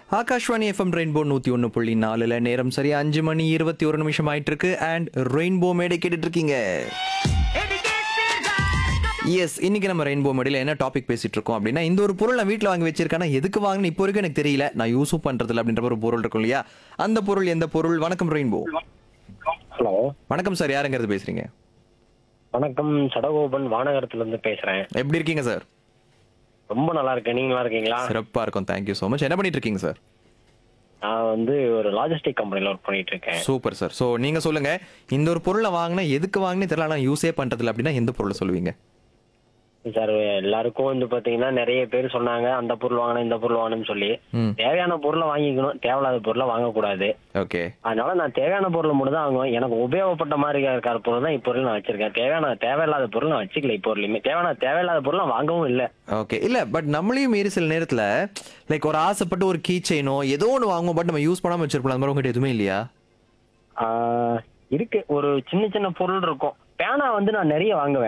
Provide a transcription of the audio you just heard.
Akashvani FM rainbow நூற்றி ஒன்று புள்ளி நாலில் நேரம் சரியா அஞ்சு மணி இருபத்தி ஒரு நிமிஷம் ஆயிட்டு இருக்கு அண்ட் ரெயின்போ மேடை கேட்டுட்டு இருக்கீங்க எஸ் இன்னைக்கு நம்ம ரெயின்போ மேடையில் என்ன டாபிக் பேசிட்டு இருக்கோம் அப்படின்னா இந்த ஒரு பொருள் நான் வீட்டில் வாங்கி வச்சிருக்கேன் எதுக்கு வாங்கினு இப்போ வரைக்கும் எனக்கு தெரியல நான் யூஸும் பண்றதில்ல அப்படின்ற ஒரு பொருள் இருக்கும் இல்லையா அந்த பொருள் எந்த பொருள் வணக்கம் ரெயின்போ ஹலோ வணக்கம் சார் யாருங்கிறது பேசுறீங்க வணக்கம் சடகோபன் வானகரத்துல இருந்து பேசுறேன் எப்படி இருக்கீங்க சார் ரொம்ப நல்லா இருக்கேன் நீங்க நல்லா இருக்கீங்களா சிறப்பா இருக்கும் தேங்க்யூ ஸோ மச் என்ன பண்ணிட்டு இருக்கீங்க சார் நான் வந்து ஒரு லாஜிஸ்டிக் கம்பெனில ஒர்க் பண்ணிட்டு இருக்கேன் சூப்பர் சார் ஸோ நீங்க சொல்லுங்க இந்த ஒரு பொருளை வாங்கினா எதுக்கு வாங்கினே தெரியல ஆனால் யூஸே பண்றதில்ல அப்படின்னா எந்த பொருளை சொல்லுவீங்க சார் எல்லாருக்கும் வந்து பாத்தீங்கன்னா நிறைய பேர் சொன்னாங்க அந்த பொருள் வாங்கணும் இந்த பொருள் வாங்கணும்னு சொல்லி ம் தேவையான பொருளை வாங்கிக்கணும் தேவையில்லாத பொருளை வாங்கக்கூடாது ஓகே அதனால நான் தேவையான பொருளை மட்டும் தான் வாங்குவேன் எனக்கு உபயோகப்பட்ட மாதிரி இருக்கிற பொருள் தான் இப்போ வரையும் நான் வச்சிருக்கேன் தேவையான தேவையில்லாத பொருள் நான் வச்சுக்கல இப்போ வரலையுமே தேவையான தேவையில்லாத பொருள் நான் வாங்கவும் இல்லை ஓகே இல்ல பட் நம்மளையும் மீறி சில நேரத்துல லைக் ஒரு ஆசைப்பட்டு ஒரு கீ செயினோ ஏதோ ஒன்று வாங்குவோம் பட் நம்ம யூஸ் பண்ணாம வச்சிருப்போம் அந்த மாதிரி உங்ககிட்ட எதுவுமே இல்லையா ஆஹ் இருக்கு ஒரு சின்ன சின்ன பொருள் இருக்கும் பேனா வந்து நான் நிறைய வாங்குவேன்